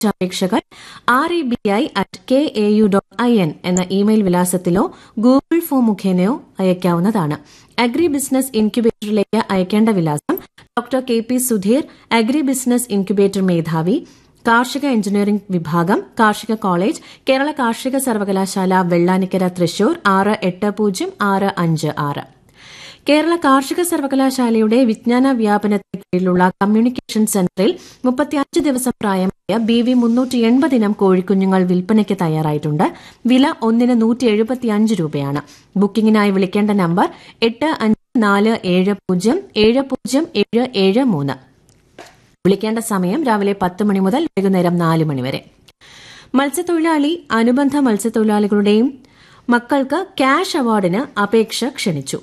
അപേക്ഷകൾ R E B I at K A U dot I N എന്ന email വിലാസത്തിലോ Google form മുഖേനയോ അയക്കാവുന്നതാണ് അഗ്രി ബിസിനസ് ഇൻക്യുബേറ്ററിലേക്ക് അയക്കേണ്ട വിലാസം doctor K P Sudheer agri business incubator മേധാവി കാർഷിക എഞ്ചിനീയറിംഗ് വിഭാഗം കാർഷിക കോളേജ് കേരള കാർഷിക സർവകലാശാല വെള്ളാനിക്കര തൃശൂർ ആറ് എട്ട് പൂജ്യം ആറ് അഞ്ച് ആറ് കേരള കാർഷിക സർവകലാശാലയുടെ വിജ്ഞാന വ്യാപനത്തിന് കീഴിലുള്ള കമ്മ്യൂണിക്കേഷൻ സെന്ററിൽ മുപ്പത്തിയഞ്ച് ദിവസം പ്രായമായ ബി വി മുന്നൂറ്റി എൺപത് ഇനം കോഴിക്കുഞ്ഞുങ്ങൾ വിൽപ്പനയ്ക്ക് തയ്യാറായിട്ടുണ്ട് വില ഒന്നിന് നൂറ്റി എഴുപത്തിയഞ്ച് രൂപയാണ് ബുക്കിംഗിനായി വിളിക്കേണ്ട നമ്പർ എട്ട് അഞ്ച് നാല് ഏഴ് പൂജ്യം ഏഴ് പൂജ്യം ഏഴ് ഏഴ് മൂന്ന് വിളിക്കേണ്ട സമയം രാവിലെ പത്ത് മണി മുതൽ വൈകുന്നേരം നാല് മണി വരെ മത്സ്യത്തൊഴിലാളി അനുബന്ധ മത്സ്യത്തൊഴിലാളികളുടെയും മക്കൾക്ക് ക്യാഷ് അവാർഡിന് അപേക്ഷ ക്ഷണിച്ചു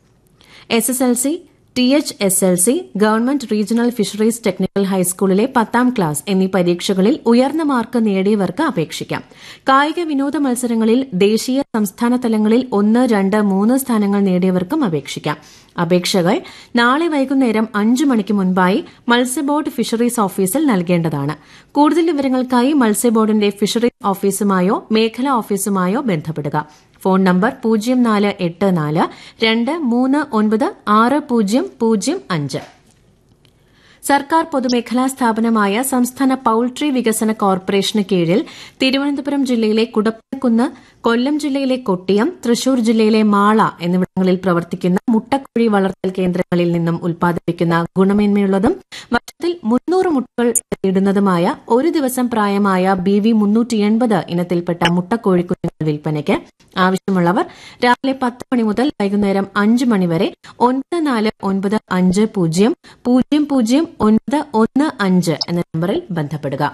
S S L C T H S L C government regional fisheries technical ഹൈസ്കൂളിലെ പത്താം ക്ലാസ് എന്നീ പരീക്ഷകളിൽ ഉയർന്ന മാർക്ക് നേടിയവർക്ക് അപേക്ഷിക്കാം കായിക വിനോദ മത്സരങ്ങളിൽ ദേശീയ സംസ്ഥാന തലങ്ങളിൽ ഒന്ന് രണ്ട് മൂന്ന് സ്ഥാനങ്ങൾ നേടിയവർക്കും അപേക്ഷിക്കാം അപേക്ഷകൾ നാളെ വൈകുന്നേരം അഞ്ചു മണിക്ക് മുൻപായി മത്സ്യബോർഡ് ഫിഷറീസ് ഓഫീസിൽ നൽകേണ്ടതാണ് കൂടുതൽ വിവരങ്ങൾക്കായി മത്സ്യബോർഡിന്റെ ഫിഷറീസ് ഓഫീസുമായോ മേഖലാ ഓഫീസുമായോ ബന്ധപ്പെടുക ഫോൺ നമ്പർ പൂജ്യം നാല് എട്ട് നാല് രണ്ട് മൂന്ന് ഒൻപത് ആറ് പൂജ്യം പൂജ്യം അഞ്ച് സർക്കാർ പൊതുമേഖലാ സ്ഥാപനമായ സംസ്ഥാന പൌൾട്രി വികസന കോർപ്പറേഷന് കീഴിൽ തിരുവനന്തപുരം ജില്ലയിലെ കുടപ്പനക്കുന്ന് കൊല്ലം ജില്ലയിലെ കൊട്ടിയം തൃശൂർ ജില്ലയിലെ മാള എന്നിവിടങ്ങളിൽ പ്രവർത്തിക്കുന്ന മുട്ടക്കോഴി വളർത്തൽ കേന്ദ്രങ്ങളിൽ നിന്നും ഉൽപ്പാദിപ്പിക്കുന്ന ഗുണമേന്മയുള്ളതും വർഷത്തിൽ മുന്നൂറ് മുട്ടകൾ ഇടുന്നതുമായ ഒരു ദിവസം പ്രായമായ ബി വി മുന്നൂറ്റി എൺപത് ഇനത്തിൽപ്പെട്ട മുട്ടക്കോഴിക്കുഞ്ഞുങ്ങൾ വിൽപ്പനയ്ക്ക് ആവശ്യമുള്ളവർ രാവിലെ പത്ത് മണി മുതൽ വൈകുന്നേരം അഞ്ച് മണി വരെ ഒൻപത് നാല് ഒൻപത് അഞ്ച് പൂജ്യം പൂജ്യം പൂജ്യം ഒൻപത് ഒന്ന് അഞ്ച് എന്ന നമ്പറിൽ ബന്ധപ്പെടുക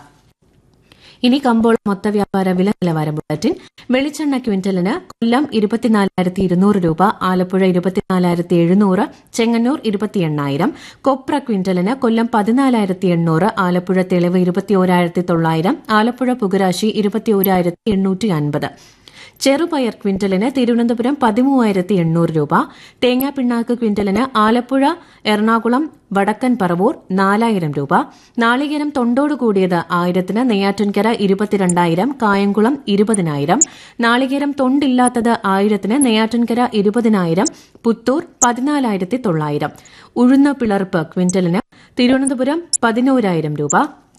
ഇനി കമ്പോള മൊത്ത വ്യാപാര വില നിലവാര ബുള്ളറ്റിൻ വെളിച്ചെണ്ണ ക്വിന്റലിന് കൊല്ലം ഇരുപത്തിനാലായിരത്തി ഇരുന്നൂറ് രൂപ ആലപ്പുഴ ഇരുപത്തിനാലായിരത്തി എഴുന്നൂറ് ചെങ്ങന്നൂർ ഇരുപത്തി എണ്ണായിരം കൊപ്ര ക്വിന്റലിന് കൊല്ലം പതിനാലായിരത്തി എണ്ണൂറ് ആലപ്പുഴ തെളിവ് ഇരുപത്തിയോരായിരത്തി തൊള്ളായിരം ആലപ്പുഴ പുകരാശി ഇരുപത്തിയോരായിരത്തി എണ്ണൂറ്റി അൻപത് ചെറുപയർ ക്വിന്റലിന് തിരുവനന്തപുരം പതിമൂവായിരത്തി എണ്ണൂറ് രൂപ തേങ്ങാപ്പിണ്ണാക്ക് ക്വിന്റലിന് ആലപ്പുഴ എറണാകുളം വടക്കൻ പറവൂർ നാലായിരം രൂപ നാളികേരം തൊണ്ടോട് കൂടിയത് ആയിരത്തിന് നെയ്യാറ്റിൻകര ഇരുപത്തിരണ്ടായിരം കായംകുളം ഇരുപതിനായിരം നാളികേരം തൊണ്ടില്ലാത്തത് ആയിരത്തിന് നെയ്യാറ്റിൻകര ഇരുപതിനായിരം പുത്തൂർ പതിനാലായിരത്തി തൊള്ളായിരം ഉഴുന്ന പിളർപ്പ് ക്വിന്റലിന് തിരുവനന്തപുരം പതിനോരായിരം രൂപ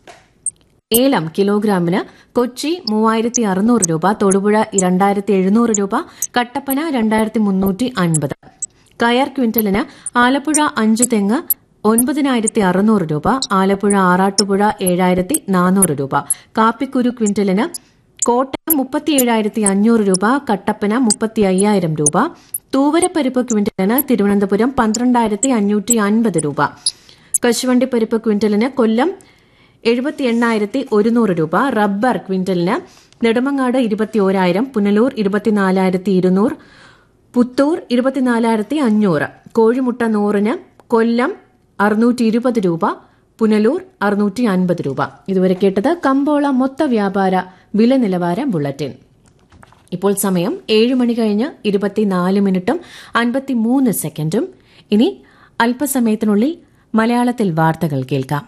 ഏലം കിലോഗ്രാമിന് കൊച്ചി മൂവായിരത്തി അറുന്നൂറ് രൂപ തൊടുപുഴ രണ്ടായിരത്തി എഴുന്നൂറ് രൂപ കട്ടപ്പന രണ്ടായിരത്തി മുന്നൂറ്റി അൻപത് കയർ ക്വിന്റലിന് ആലപ്പുഴ അഞ്ചു തെങ്ങ് ഒൻപതിനായിരത്തി അറുന്നൂറ് രൂപ ആലപ്പുഴ ആറാട്ടുപുഴ ഏഴായിരത്തി നാനൂറ് രൂപ കാപ്പിക്കുരു ക്വിന്റലിന് കോട്ടയം മുപ്പത്തിയേഴായിരത്തി അഞ്ഞൂറ് രൂപ കട്ടപ്പന മുപ്പത്തി അയ്യായിരം രൂപ തൂവരപ്പരിപ്പ് ക്വിന്റലിന് തിരുവനന്തപുരം പന്ത്രണ്ടായിരത്തി അഞ്ഞൂറ്റി അൻപത് രൂപ കശുവണ്ടിപ്പരിപ്പ് ക്വിന്റലിന് കൊല്ലം എഴുപത്തി എണ്ണായിരത്തി ഒരുന്നൂറ് രൂപ റബ്ബർ ക്വിന്റലിന് നെടുമങ്ങാട് ഇരുപത്തിയോരായിരം പുനലൂർ ഇരുപത്തിനാലായിരത്തി ഇരുന്നൂറ് പുത്തൂർ ഇരുപത്തിനാലായിരത്തി അഞ്ഞൂറ് കോഴിമുട്ട നൂറിന് കൊല്ലം അറുന്നൂറ്റി ഇരുപത് രൂപ പുനലൂർ അറുന്നൂറ്റി അൻപത് രൂപ ഇതുവരെ കേട്ടത് കമ്പോള മൊത്ത വ്യാപാര വില നിലവാര ബുള്ളറ്റിൻ ഇപ്പോൾ സമയം ഏഴ് മണി കഴിഞ്ഞ് ഇരുപത്തിനാല് മിനിറ്റും അൻപത്തിമൂന്ന് സെക്കൻഡും ഇനി അല്പസമയത്തിനുള്ളിൽ മലയാളത്തിൽ വാർത്തകൾ കേൾക്കാം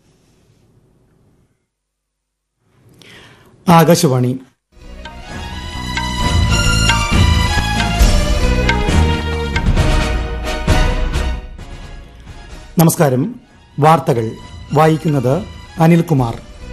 ആകാശവാണി നമസ്കാരം വാർത്തകൾ വായിക്കുന്നത് അനിൽകുമാർ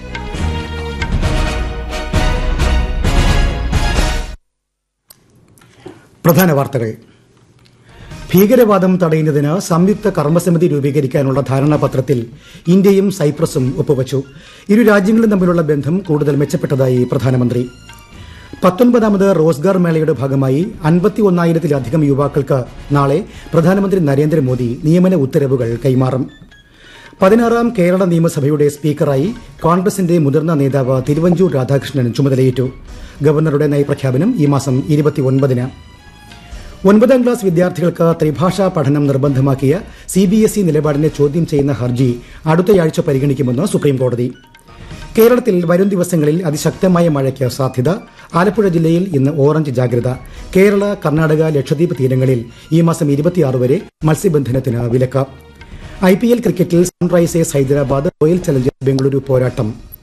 പ്രധാന വാർത്തകൾ ഭീകരവാദം തടയുന്നതിന് സംയുക്ത കർമ്മസമിതി രൂപീകരിക്കാനുള്ള ധാരണാപത്രത്തിൽ ഇന്ത്യയും സൈപ്രസും ഒപ്പുവച്ചു ഇരു രാജ്യങ്ങളും തമ്മിലുള്ള ബന്ധം കൂടുതൽ മെച്ചപ്പെട്ടതായി പ്രധാനമന്ത്രി പത്തൊൻപതാമത് റോസ്ഗാർ മേളയുടെ ഭാഗമായി അൻപത്തി ഒന്നായിരത്തിലധികം യുവാക്കൾക്ക് നാളെ പ്രധാനമന്ത്രി നരേന്ദ്രമോദി നിയമന ഉത്തരവുകൾ കൈമാറും പതിനാറാം കേരള നിയമസഭയുടെ സ്പീക്കറായി കോൺഗ്രസിന്റെ മുതിർന്ന നേതാവ് തിരുവഞ്ചൂർ രാധാകൃഷ്ണൻ ചുമതലയേറ്റു ഗവർണറുടെ നയപ്രഖ്യാപനം ഈ മാസം ഇരുപത്തിയൊൻപതിന് ഒൻപതാം ക്ലാസ് വിദ്യാർത്ഥികൾക്ക് ത്രിഭാഷാ പഠനം നിർബന്ധമാക്കിയ സി ബി എസ് ഇ നിലപാടിനെ ചോദ്യം ചെയ്യുന്ന ഹർജി അടുത്തയാഴ്ച പരിഗണിക്കുമെന്ന് സുപ്രീംകോടതി കേരളത്തിൽ വരും ദിവസങ്ങളിൽ അതിശക്തമായ മഴയ്ക്ക് സാധ്യത ആലപ്പുഴ ജില്ലയിൽ ഇന്ന് ഓറഞ്ച് ജാഗ്രത കേരള കർണാടക ലക്ഷദ്വീപ് തീരങ്ങളിൽ ഈ മാസം ഇരുപത്തിയാറ് വരെ മത്സ്യബന്ധനത്തിന് വിലക്ക് ഐ പി എൽ ക്രിക്കറ്റിൽ Sunrisers Hyderabad Royal Challengers Bengaluru പോരാട്ടം